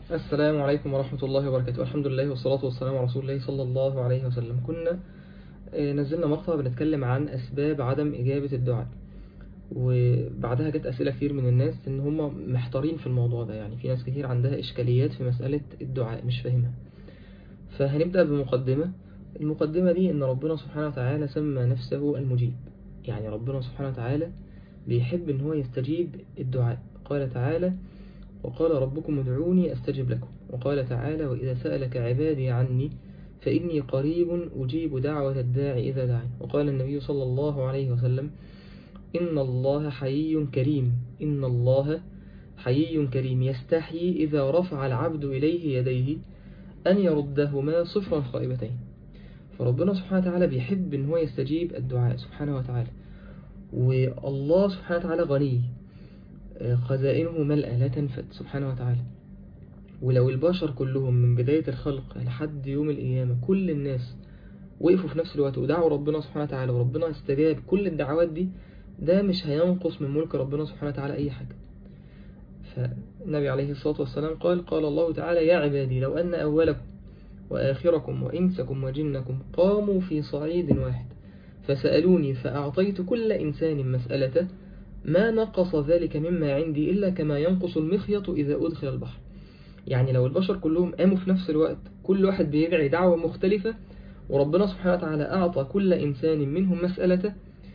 السلام عليكم ورحمة الله وبركاته الحمد لله والصلاة والسلام على رسول الله صلى الله عليه وسلم كنا آه، نزلنا مقطع بنتكلم عن أسباب عدم إجابة الدعاء وبعدها جت أسئلة كتير من الناس إن هم محتارين في الموضوع ده يعني في ناس كتير عندها إشكاليات في مسألة الدعاء مش فاهمها فهنبدأ بمقدمة المقدمة دي إن ربنا سبحانه وتعالى سمى نفسه المجيب يعني ربنا سبحانه وتعالى بيحب إن هو يستجيب الدعاء قال تعالى وقال ربكم ادعوني أستجب لكم وقال تعالى وإذا سألك عبادي عني فإني قريب أجيب دعوة الداعي إذا دعاني وقال النبي صلى الله عليه وسلم إن الله حيي كريم إن الله حيي كريم يستحيي إذا رفع العبد إليه يديه أن يردهما صفرا خائبتين فربنا سبحانه وتعالى بيحب إن هو يستجيب الدعاء سبحانه وتعالى والله سبحانه وتعالى غني خزائنه ملأة لا تنفد سبحانه وتعالى ولو البشر كلهم من بداية الخلق لحد يوم القيامة كل الناس وقفوا في نفس الوقت ودعوا ربنا سبحانه وتعالى وربنا استجاب كل الدعوات دي ده مش هينقص من ملك ربنا سبحانه وتعالى أي حاجة فالنبي عليه الصلاة والسلام قال قال الله تعالى يا عبادي لو أن أولكم وآخركم وإنسكم وجنكم قاموا في صعيد واحد فسألوني فأعطيت كل إنسان مسألته ما نقص ذلك مما عندي إلا كما ينقص المخيط إذا أدخل البحر يعني لو البشر كلهم قاموا في نفس الوقت كل واحد بيدعي دعوة مختلفة وربنا سبحانه وتعالى أعطى كل إنسان منهم مسألته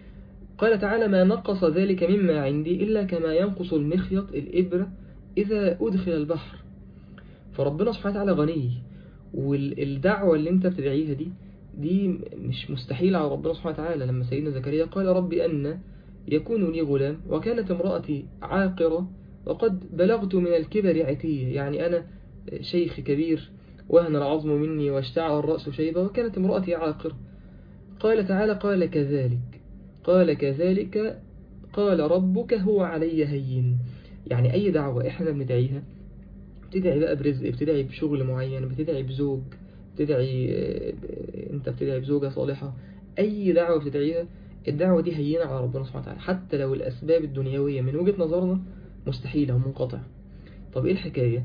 قال تعالى ما نقص ذلك مما عندي إلا كما ينقص المخيط الإبرة إذا أدخل البحر فربنا سبحانه وتعالى غني والدعوة اللي انت بتدعيها دي دي مش مستحيل على ربنا سبحانه وتعالى لما سيدنا زكريا قال ربي أن يكون لي غلام وكانت امرأتي عاقرة وقد بلغت من الكبر عتية يعني أنا شيخ كبير وهن العظم مني واشتعل الرأس شيبة وكانت امرأتي عاقرة قال تعالى قال كذلك قال كذلك قال ربك هو علي هين يعني أي دعوة إحنا بندعيها بتدعي بقى برزق بتدعي بشغل معين بتدعي بزوج بتدعي انت بتدعي بزوجة صالحة أي دعوة بتدعيها الدعوة دي هينة على ربنا سبحانه وتعالى حتى لو الأسباب الدنيوية من وجهة نظرنا مستحيلة ومنقطع طب إيه الحكاية؟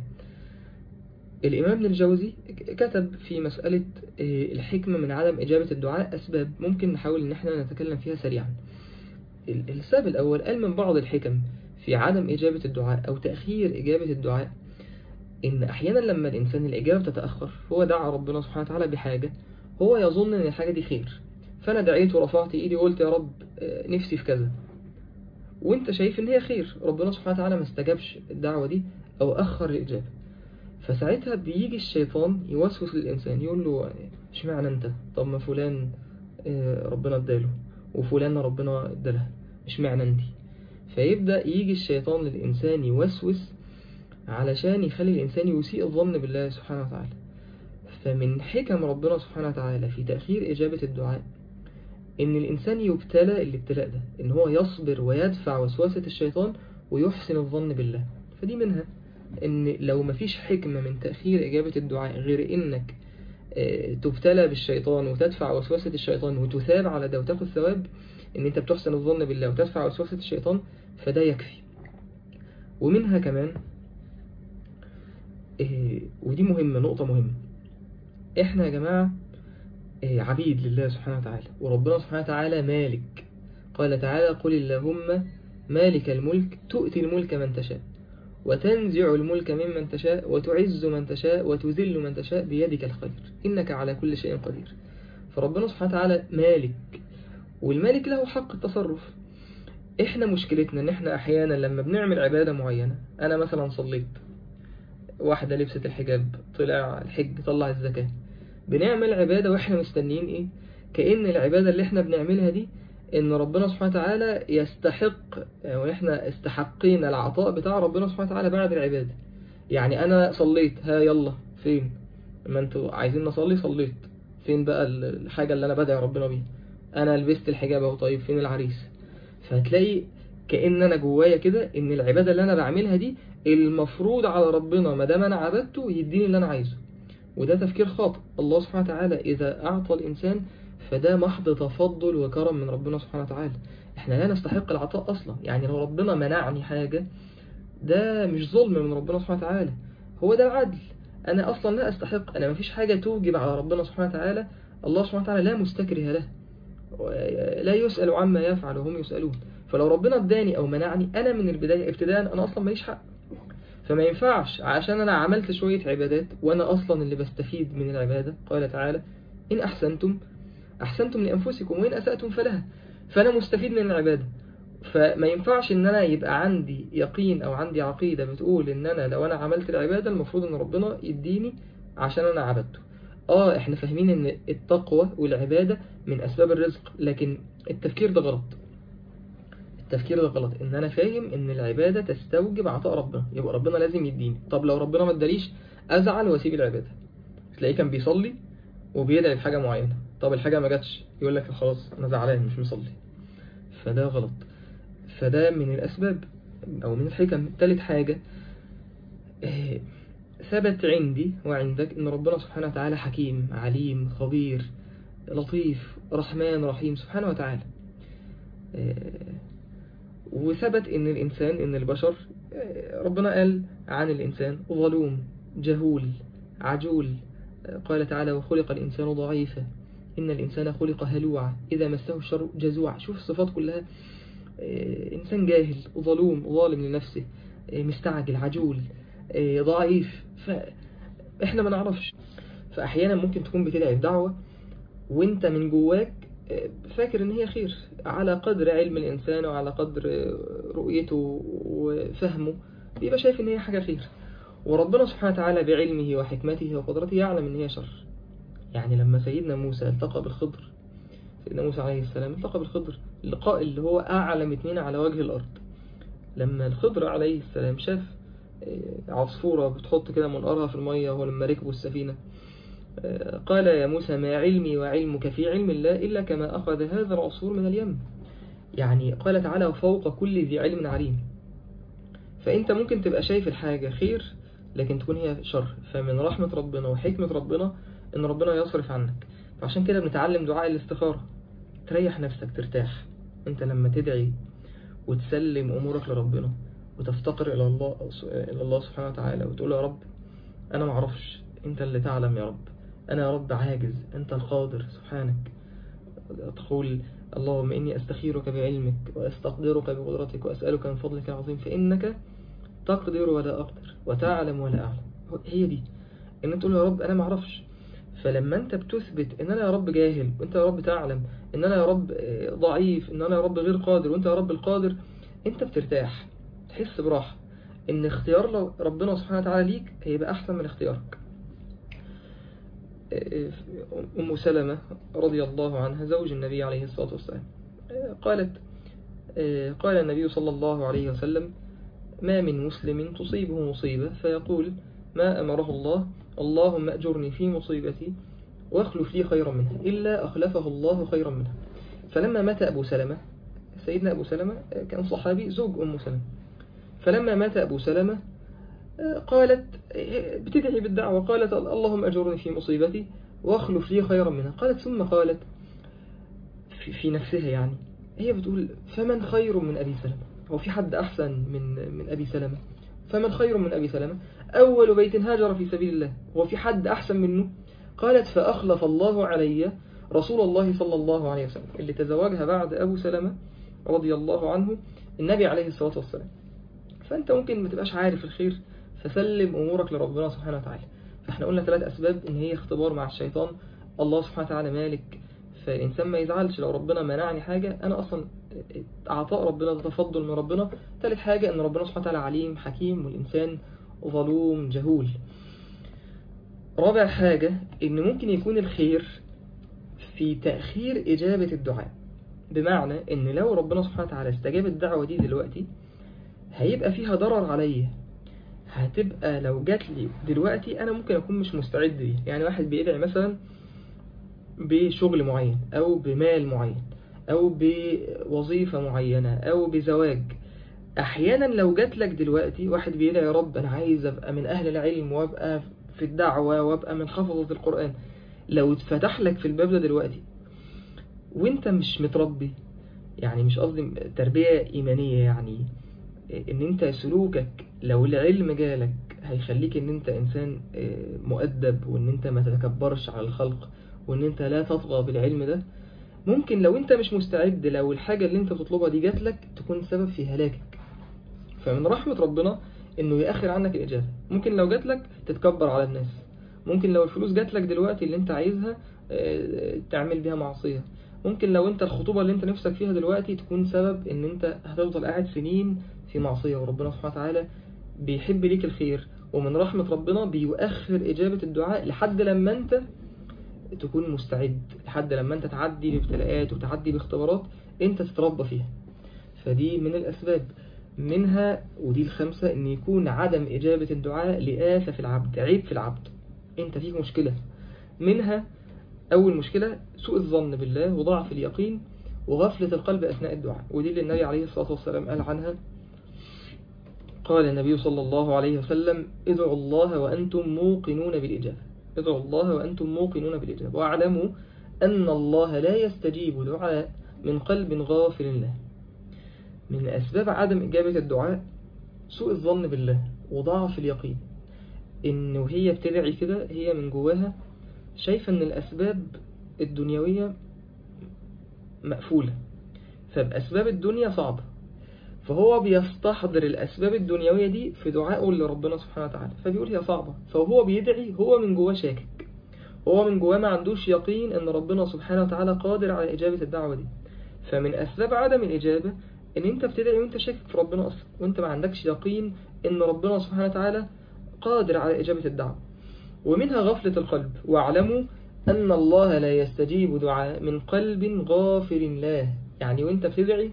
الإمام ابن الجوزي كتب في مسألة الحكمة من عدم إجابة الدعاء أسباب ممكن نحاول إن احنا نتكلم فيها سريعا السبب الأول قال من بعض الحكم في عدم إجابة الدعاء أو تأخير إجابة الدعاء إن أحيانا لما الإنسان الإجابة تتأخر هو دعا ربنا سبحانه وتعالى بحاجة هو يظن إن الحاجة دي خير فأنا دعيت ورفعت إيدي وقلت يا رب نفسي في كذا وانت شايف ان هي خير ربنا سبحانه وتعالى ما استجابش الدعوة دي او اخر الاجابة فساعتها بيجي الشيطان يوسوس للانسان يقول له اشمعنى انت طب ما فلان ربنا اداله وفلان ربنا ادالها اشمعنى انت فيبدأ يجي الشيطان للانسان يوسوس علشان يخلي الانسان يسيء الظن بالله سبحانه وتعالى فمن حكم ربنا سبحانه وتعالى في تأخير إجابة الدعاء إن الإنسان يبتلى الابتلاء ده إن هو يصبر ويدفع وسواسة الشيطان ويحسن الظن بالله فدي منها إن لو مفيش حكمة من تأخير إجابة الدعاء غير إنك تبتلى بالشيطان وتدفع وسواسة الشيطان وتثاب على ده وتاخد ثواب إن أنت بتحسن الظن بالله وتدفع وسواسة الشيطان فده يكفي ومنها كمان ودي مهمة نقطة مهمة إحنا يا جماعة عبيد لله سبحانه وتعالى وربنا سبحانه وتعالى مالك قال تعالى قل اللهم مالك الملك تؤتي الملك من تشاء وتنزع الملك ممن تشاء وتعز من تشاء وتذل من تشاء بيدك الخير إنك على كل شيء قدير فربنا سبحانه وتعالى مالك والمالك له حق التصرف احنا مشكلتنا ان احنا احيانا لما بنعمل عبادة معينة انا مثلا صليت واحدة لبست الحجاب طلع الحج طلع الزكاة بنعمل عبادة واحنا مستنيين ايه كأن العبادة اللي احنا بنعملها دي ان ربنا سبحانه وتعالى يستحق يعني احنا استحقين العطاء بتاع ربنا سبحانه وتعالى بعد العبادة يعني انا صليت ها يلا فين ما انتوا عايزين نصلي صليت فين بقى الحاجة اللي انا بدعي ربنا بيها انا لبست الحجاب اهو طيب فين العريس فهتلاقي كأن انا جوايا كده ان العبادة اللي انا بعملها دي المفروض على ربنا ما دام انا عبدته يديني اللي انا عايزه وده تفكير خاطئ الله سبحانه وتعالى إذا أعطى الإنسان فده محض تفضل وكرم من ربنا سبحانه وتعالى احنا لا نستحق العطاء أصلا يعني لو ربنا منعني حاجة ده مش ظلم من ربنا سبحانه وتعالى هو ده العدل أنا أصلا لا أستحق أنا مفيش حاجة توجب على ربنا سبحانه وتعالى الله سبحانه وتعالى لا مستكره له لا يسأل عما يفعل وهم يسألون فلو ربنا اداني أو منعني أنا من البداية ابتداء أنا أصلا ماليش حق فما ينفعش عشان أنا عملت شوية عبادات وأنا أصلا اللي بستفيد من العبادة قال تعالى إن أحسنتم أحسنتم لأنفسكم وإن أسأتم فلها فأنا مستفيد من العبادة فما ينفعش ان انا يبقى عندي يقين او عندي عقيدة بتقول ان انا لو انا عملت العبادة المفروض ان ربنا يديني عشان انا عبدته اه احنا فاهمين ان التقوى والعبادة من اسباب الرزق لكن التفكير ده غلط التفكير ده غلط ان انا فاهم ان العبادة تستوجب عطاء ربنا يبقى ربنا لازم يديني طب لو ربنا ما اداليش ازعل واسيب العبادة تلاقيه كان بيصلي وبيدعي بحاجة معينة طب الحاجة ما جاتش يقول لك خلاص انا زعلان مش مصلي فده غلط فده من الأسباب أو من الحكم ثالث حاجة ثبت عندي وعندك أن ربنا سبحانه وتعالى حكيم عليم خبير لطيف رحمن رحيم سبحانه وتعالى وثبت أن الإنسان أن البشر ربنا قال عن الإنسان ظلوم جهول عجول قال تعالى وخلق الإنسان ضعيفا إن الإنسان خلق هلوعا إذا مسه الشر جزوعا شوف الصفات كلها إنسان جاهل ظلوم ظالم لنفسه مستعجل عجول ضعيف فإحنا ما نعرفش فأحيانا ممكن تكون بتدعي الدعوة وانت من جواك فاكر ان هي خير على قدر علم الإنسان وعلى قدر رؤيته وفهمه بيبقى شايف ان هي حاجة خير وربنا سبحانه وتعالى بعلمه وحكمته وقدرته يعلم ان هي شر يعني لما سيدنا موسى التقى بالخضر سيدنا موسى عليه السلام التقى بالخضر اللقاء اللي هو أعلم اتنين على وجه الأرض لما الخضر عليه السلام شاف عصفورة بتحط كده منقارها في المية وهو لما ركبوا السفينة قال يا موسى ما علمي وعلمك في علم الله إلا كما أخذ هذا العصفور من اليم يعني قال تعالى وفوق كل ذي علم عليم فأنت ممكن تبقى شايف الحاجة خير لكن تكون هي شر فمن رحمة ربنا وحكمة ربنا إن ربنا يصرف عنك فعشان كده بنتعلم دعاء الاستخارة تريح نفسك ترتاح انت لما تدعي وتسلم امورك لربنا وتفتقر الى الله الى الله سبحانه وتعالى وتقول يا رب انا ما اعرفش انت اللي تعلم يا رب انا يا رب عاجز انت القادر سبحانك تقول اللهم اني استخيرك بعلمك واستقدرك بقدرتك واسالك من فضلك العظيم فانك تقدر ولا اقدر وتعلم ولا اعلم هي دي ان انت تقول يا رب انا ما اعرفش فلما انت بتثبت ان انا يا رب جاهل وانت يا رب تعلم ان انا يا رب ضعيف ان انا يا رب غير قادر وانت يا رب القادر انت بترتاح تحس براحة ان اختيار ربنا سبحانه وتعالى ليك هيبقى احسن من اختيارك ام سلمة رضي الله عنها زوج النبي عليه الصلاة والسلام قالت قال النبي صلى الله عليه وسلم ما من مسلم تصيبه مصيبة فيقول ما أمره الله اللهم أجرني في مصيبتي واخلف لي خيرا منها إلا أخلفه الله خيرا منها فلما مات أبو سلمة سيدنا أبو سلمة كان صحابي زوج أم سلمة فلما مات أبو سلمة قالت بتدعي بالدعوة قالت اللهم أجرني في مصيبتي واخلف لي خيرا منها قالت ثم قالت في, في نفسها يعني هي بتقول فمن خير من أبي سلمة هو في حد أحسن من من أبي سلمة فمن خير من أبي سلمة أول بيت هاجر في سبيل الله هو في حد أحسن منه قالت فأخلف الله علي رسول الله صلى الله عليه وسلم اللي تزوجها بعد أبو سلمة رضي الله عنه النبي عليه الصلاة والسلام فأنت ممكن ما تبقاش عارف الخير فسلم أمورك لربنا سبحانه وتعالى فاحنا قلنا ثلاث أسباب إن هي اختبار مع الشيطان الله سبحانه وتعالى مالك فالإنسان ما يزعلش لو ربنا منعني حاجة أنا أصلا عطاء ربنا ده تفضل من ربنا ثالث حاجة إن ربنا سبحانه وتعالى عليم حكيم والإنسان ظلوم جهول رابع حاجة إن ممكن يكون الخير في تأخير إجابة الدعاء بمعنى إن لو ربنا سبحانه وتعالى استجاب الدعوة دي دلوقتي هيبقى فيها ضرر عليا هتبقى لو جات لي دلوقتي أنا ممكن أكون مش مستعد ليه يعني واحد بيدعي مثلا بشغل معين أو بمال معين أو بوظيفة معينة أو بزواج أحيانا لو جات لك دلوقتي واحد بيدعي يا رب أنا عايز أبقى من أهل العلم وأبقى في الدعوة وأبقى من حفظة القرآن لو اتفتح لك في الباب ده دلوقتي وانت مش متربي يعني مش قصدي تربية إيمانية يعني ان انت سلوكك لو العلم جالك هيخليك ان انت انسان مؤدب وان انت ما تتكبرش على الخلق وان انت لا تطغى بالعلم ده ممكن لو انت مش مستعد لو الحاجة اللي انت بتطلبها دي جات لك تكون سبب في هلاكك فمن رحمة ربنا انه يأخر عنك الإجابة ممكن لو جات لك تتكبر على الناس ممكن لو الفلوس جات لك دلوقتي اللي انت عايزها تعمل بيها معصية ممكن لو انت الخطوبة اللي انت نفسك فيها دلوقتي تكون سبب ان انت هتفضل قاعد سنين في معصية وربنا سبحانه وتعالى بيحب ليك الخير ومن رحمة ربنا بيؤخر إجابة الدعاء لحد لما انت تكون مستعد لحد لما انت تعدي بابتلاءات وتعدي باختبارات انت تتربى فيها فدي من الأسباب منها ودي الخمسة ان يكون عدم إجابة الدعاء لآفة في العبد عيب في العبد انت فيك مشكلة منها أول مشكلة سوء الظن بالله وضعف اليقين وغفلة القلب أثناء الدعاء ودي اللي النبي عليه الصلاة والسلام قال عنها قال النبي صلى الله عليه وسلم ادعوا الله وأنتم موقنون بالإجابة ادعوا الله وأنتم موقنون بالإجابة واعلموا أن الله لا يستجيب دعاء من قلب غافل له من أسباب عدم إجابة الدعاء سوء الظن بالله وضعف اليقين إنه هي بتدعي كده هي من جواها شايفة إن الأسباب الدنيوية مقفولة فبأسباب الدنيا صعبة فهو بيستحضر الأسباب الدنيوية دي في دعائه لربنا سبحانه وتعالى فبيقول هي صعبة فهو بيدعي هو من جواه شاكك هو من جواه ما عندوش يقين أن ربنا سبحانه وتعالى قادر على إجابة الدعوة دي فمن أسباب عدم الإجابة إن أنت بتدعي وأنت شاكك في ربنا أصلا وأنت ما عندكش يقين أن ربنا سبحانه وتعالى قادر على إجابة الدعوة ومنها غفلة القلب واعلموا أن الله لا يستجيب دعاء من قلب غافل له يعني وانت بتدعي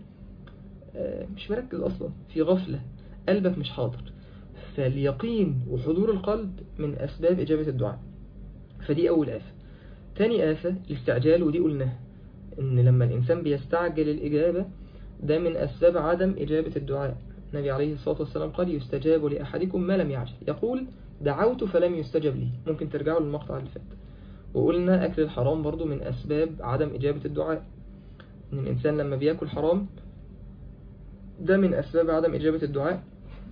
مش مركز أصلا في غفلة قلبك مش حاضر فاليقين وحضور القلب من أسباب إجابة الدعاء فدي أول آفة تاني آفة الاستعجال ودي قلناها إن لما الإنسان بيستعجل الإجابة ده من أسباب عدم إجابة الدعاء النبي عليه الصلاة والسلام قال يستجاب لأحدكم ما لم يعجل يقول دعوت فلم يستجب لي ممكن ترجعوا للمقطع اللي فات وقلنا أكل الحرام برضو من أسباب عدم إجابة الدعاء إن الإنسان لما بيأكل حرام ده من أسباب عدم إجابة الدعاء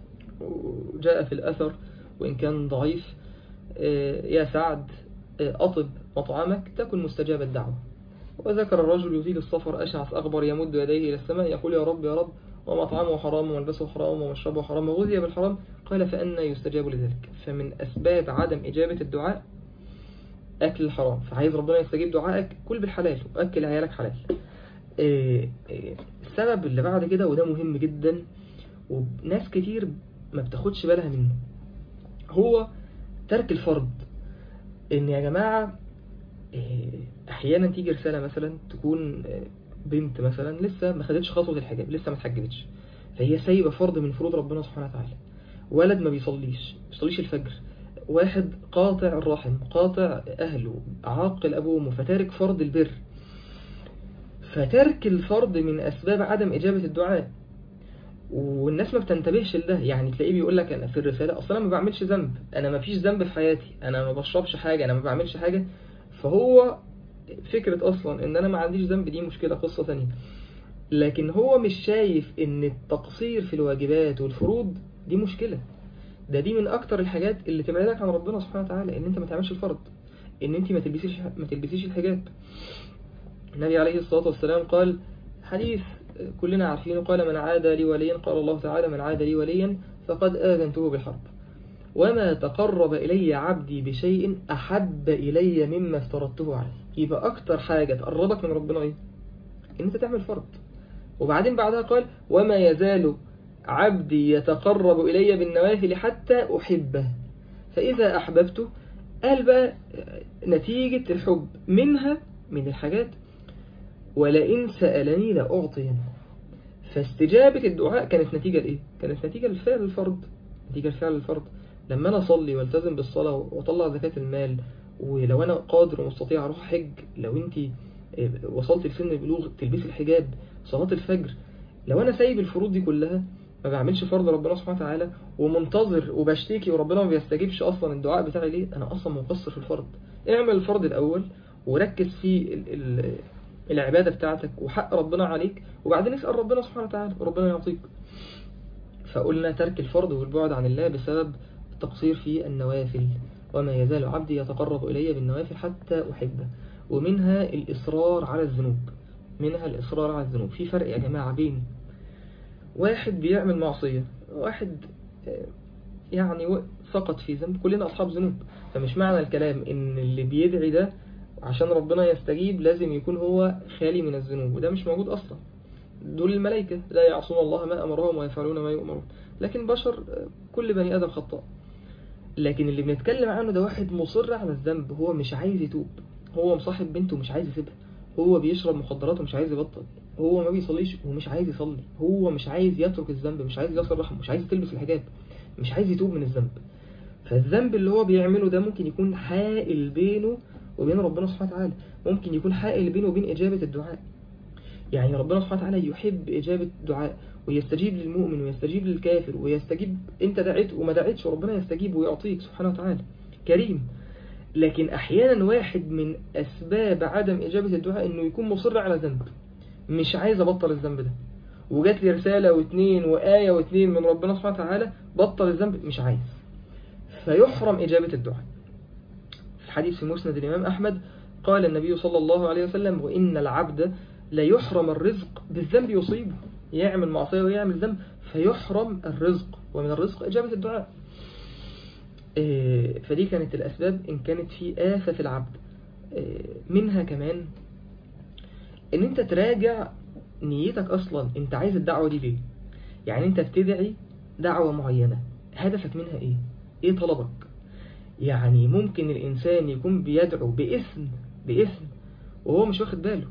وجاء في الأثر وإن كان ضعيف يا سعد أطب مطعمك تكن مستجاب الدعوة وذكر الرجل يطيل السفر أشعث أغبر يمد يديه إلى السماء يقول يا رب يا رب ومطعمه حرام وملبسه حرام ومشربه حرام وغذي بالحرام قال فأنا يستجاب لذلك فمن أسباب عدم إجابة الدعاء أكل الحرام فعايز ربنا يستجيب دعائك كل بالحلال وأكل عيالك حلال السبب اللي بعد كده وده مهم جدا وناس كتير ما بتاخدش بالها منه هو ترك الفرض ان يا جماعة احيانا تيجي رسالة مثلا تكون بنت مثلا لسه ما خدتش خطوة الحجاب لسه ما اتحجبتش فهي سايبة فرض من فروض ربنا سبحانه وتعالى ولد ما بيصليش ما بيصليش الفجر واحد قاطع الرحم قاطع أهله عاقل أبوه وأمه فتارك فرض البر فترك الفرض من أسباب عدم إجابة الدعاء والناس ما بتنتبهش لده يعني تلاقيه بيقول لك أنا في الرسالة أصلا أنا ما بعملش ذنب أنا ما فيش ذنب في حياتي أنا ما بشربش حاجة أنا ما بعملش حاجة فهو فكرة أصلا إن أنا ما عنديش ذنب دي مشكلة قصة تانية لكن هو مش شايف إن التقصير في الواجبات والفروض دي مشكلة ده دي من أكتر الحاجات اللي تبعدك عن ربنا سبحانه وتعالى إن أنت ما تعملش الفرض إن أنت ما تلبسيش ما تلبسيش الحجاب النبي عليه الصلاة والسلام قال حديث كلنا عارفينه قال من عاد لي وليا قال الله تعالى من عاد لي وليا فقد آذنته بالحرب وما تقرب إلي عبدي بشيء أحب إلي مما افترضته عليه يبقى أكتر حاجة تقربك من ربنا إيه؟ إن أنت تعمل فرض وبعدين بعدها قال وما يزال عبدي يتقرب إلي بالنوافل حتى أحبه فإذا أحببته قال بقى نتيجة الحب منها من الحاجات ولئن سألني لأعطينه فاستجابة الدعاء كانت نتيجة لإيه؟ كانت نتيجة لفعل الفرض نتيجة لفعل الفرض لما أنا أصلي والتزم بالصلاة وأطلع زكاة المال ولو أنا قادر ومستطيع أروح حج لو أنت وصلت لسن البلوغ تلبسي الحجاب صلاة الفجر لو أنا سايب الفروض دي كلها ما بعملش فرض ربنا سبحانه وتعالى ومنتظر وبشتكي وربنا ما بيستجيبش أصلا الدعاء بتاعي ليه أنا أصلا مقصر في الفرض اعمل الفرض الأول وركز في ال ال العبادة بتاعتك وحق ربنا عليك وبعدين اسأل ربنا سبحانه وتعالى وربنا يعطيك فقلنا ترك الفرض والبعد عن الله بسبب التقصير في النوافل وما يزال عبدي يتقرب إلي بالنوافل حتى أحبه ومنها الإصرار على الذنوب منها الإصرار على الذنوب في فرق يا جماعة بين واحد بيعمل معصية واحد آه، يعني و- سقط في ذنب كلنا أصحاب ذنوب فمش معنى الكلام إن اللي بيدعي ده عشان ربنا يستجيب لازم يكون هو خالي من الذنوب وده مش موجود أصلا دول الملائكة لا يعصون الله ما أمرهم ويفعلون ما يؤمرون لكن بشر آه، كل بني آدم خطاء لكن اللي بنتكلم عنه ده واحد مصر على الذنب هو مش عايز يتوب هو مصاحب بنته ومش عايز يسيبها هو بيشرب مخدرات ومش عايز يبطل هو ما بيصليش ومش عايز يصلي هو مش عايز يترك الذنب مش عايز يصل رحم مش عايز تلبس الحجاب مش عايز يتوب من الذنب فالذنب اللي هو بيعمله ده ممكن يكون حائل بينه وبين ربنا سبحانه وتعالى ممكن يكون حائل بينه وبين إجابة الدعاء يعني ربنا سبحانه وتعالى يحب إجابة الدعاء ويستجيب للمؤمن ويستجيب للكافر ويستجيب انت دعيت وما دعيتش وربنا يستجيب ويعطيك سبحانه وتعالى كريم لكن احيانا واحد من اسباب عدم اجابة الدعاء انه يكون مصر على ذنب مش عايز ابطل الذنب ده وجات لي رسالة واثنين وآية واثنين من ربنا سبحانه وتعالى بطل الذنب مش عايز فيحرم إجابة الدعاء في حديث في مسند الإمام أحمد قال النبي صلى الله عليه وسلم وإن العبد لا يحرم الرزق بالذنب يصيبه يعمل معصية ويعمل ذنب فيحرم الرزق ومن الرزق إجابة الدعاء إيه، فدي كانت الأسباب إن كانت في آفة في العبد إيه، منها كمان إن أنت تراجع نيتك أصلا أنت عايز الدعوة دي ليه يعني أنت بتدعي دعوة معينة هدفك منها إيه إيه طلبك يعني ممكن الإنسان يكون بيدعو باسم باسم وهو مش واخد باله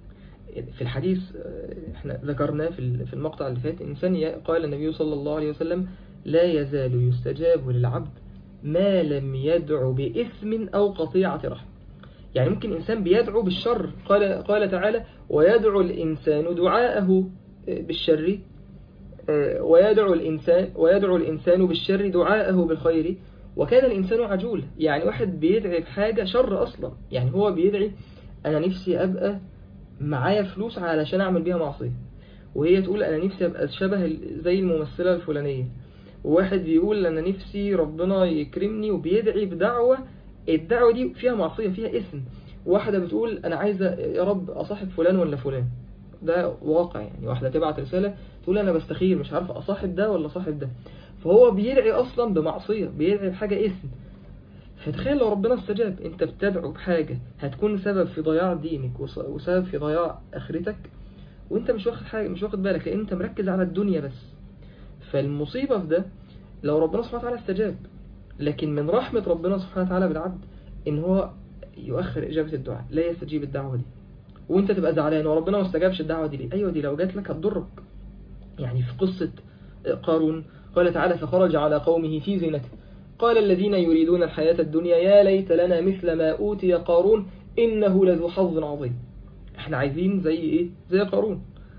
في الحديث آه، احنا ذكرناه في ال- في المقطع اللي فات إنسان ي- قال النبي صلى الله عليه وسلم لا يزال يستجاب للعبد ما لم يدعو بإثم أو قطيعة رحم يعني ممكن إنسان بيدعو بالشر قال قال تعالى ويدعو الإنسان دعاءه آه، بالشر آه، ويدعو الإنسان ويدعو الإنسان بالشر دعاءه بالخير وكان الإنسان عجول يعني واحد بيدعي بحاجة شر أصلا يعني هو بيدعي أنا نفسي أبقى معايا فلوس علشان أعمل بيها معصية وهي تقول أنا نفسي أبقى شبه ال- زي الممثلة الفلانية وواحد بيقول أنا نفسي ربنا يكرمني وبيدعي بدعوة الدعوة دي فيها معصية فيها اسم واحدة بتقول أنا عايزة يا رب أصاحب فلان ولا فلان ده واقع يعني واحدة تبعت رسالة تقول أنا بستخير مش عارفة أصاحب ده ولا صاحب ده فهو بيدعي أصلا بمعصية بيدعي بحاجة اسم فتخيل لو ربنا استجاب انت بتدعو بحاجة هتكون سبب في ضياع دينك وس- وسبب في ضياع اخرتك وانت مش واخد حاجة مش واخد بالك لان انت مركز على الدنيا بس فالمصيبة في ده لو ربنا سبحانه وتعالى استجاب لكن من رحمة ربنا سبحانه وتعالى بالعبد ان هو يؤخر اجابة الدعاء لا يستجيب الدعوة دي وانت تبقى زعلان وربنا ما استجابش الدعوة دي ليه ايوه دي لو جات لك هتضرك يعني في قصة قارون قال تعالى فخرج على قومه في زينته قال الذين يريدون الحياة الدنيا يا ليت لنا مثل ما أوتي قارون إنه لذو حظ عظيم احنا عايزين زي ايه زي قارون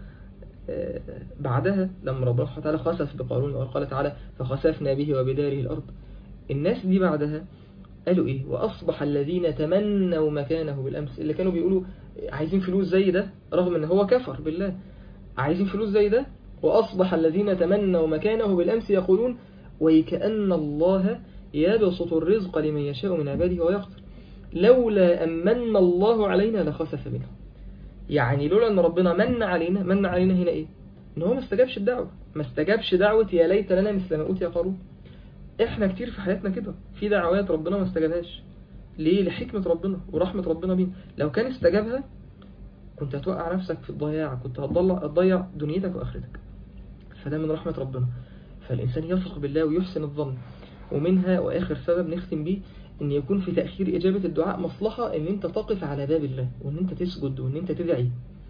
آه، بعدها لما ربنا سبحانه وتعالى خسف بقارون وقال تعالى فخسفنا به وبداره الأرض الناس دي بعدها قالوا ايه وأصبح الذين تمنوا مكانه بالأمس اللي كانوا بيقولوا عايزين فلوس زي ده رغم ان هو كفر بالله عايزين فلوس زي ده وأصبح الذين تمنوا مكانه بالأمس يقولون ويكأن الله يبسط الرزق لمن يشاء من عباده ويقدر لولا أمن الله علينا لخسف بنا يعني لولا أن ربنا من علينا من علينا هنا إيه إن هو ما استجابش الدعوة ما استجابش دعوة يا ليت لنا مثل ما أوتي قارون إحنا كتير في حياتنا كده في دعوات ربنا ما استجابهاش ليه لحكمة ربنا ورحمة ربنا بينا لو كان استجابها كنت هتوقع نفسك في الضياع كنت هتضيع هتضيع دنيتك وآخرتك فده من رحمة ربنا فالإنسان يثق بالله ويحسن الظن ومنها وآخر سبب نختم بيه إن يكون في تأخير إجابة الدعاء مصلحة إن أنت تقف على باب الله وإن أنت تسجد وإن أنت تدعي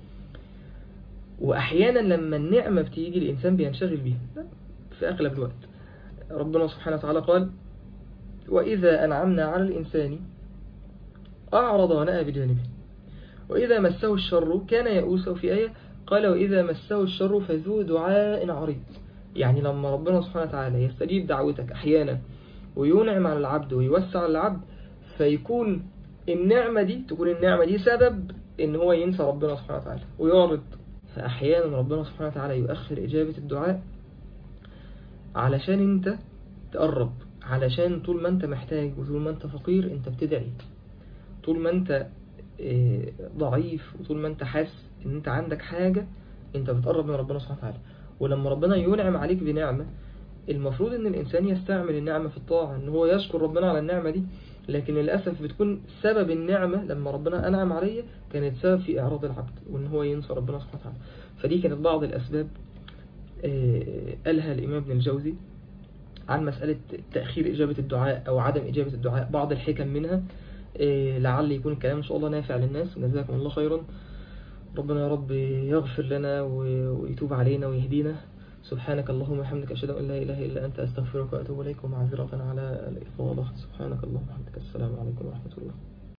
وأحيانا لما النعمة بتيجي الإنسان بينشغل بيها لا، في أغلب الوقت ربنا سبحانه وتعالى قال وإذا أنعمنا على الإنسان أعرض ونأى بجانبه وإذا مسه الشر كان يئوسا في آية قال وإذا مسه الشر فذو دعاء عريض يعني لما ربنا سبحانه وتعالى يستجيب دعوتك أحيانا وينعم على العبد ويوسع على العبد فيكون النعمة دي تكون النعمة دي سبب إن هو ينسى ربنا سبحانه وتعالى ويعرض فأحيانا ربنا سبحانه وتعالى يؤخر إجابة الدعاء علشان انت تقرب علشان طول ما انت محتاج وطول ما انت فقير انت بتدعي طول ما انت آه، ضعيف وطول ما انت حاسس ان انت عندك حاجة انت بتقرب من ربنا سبحانه وتعالى ولما ربنا ينعم عليك بنعمة المفروض ان الانسان يستعمل النعمة في الطاعة ان هو يشكر ربنا على النعمة دي لكن للأسف بتكون سبب النعمة لما ربنا أنعم عليا كانت سبب في إعراض العبد وإن هو ينسى ربنا سبحانه وتعالى فدي كانت بعض الأسباب آه، قالها الإمام ابن الجوزي عن مسألة تأخير إجابة الدعاء أو عدم إجابة الدعاء بعض الحكم منها آه، لعل يكون الكلام إن شاء الله نافع للناس جزاكم الله خيرا ربنا يا رب يغفر لنا و- ويتوب علينا ويهدينا سبحانك اللهم وبحمدك أشهد أن لا إله إلا أنت أستغفرك وأتوب إليك ومعذرة على الإطالة سبحانك اللهم وبحمدك السلام عليكم ورحمة الله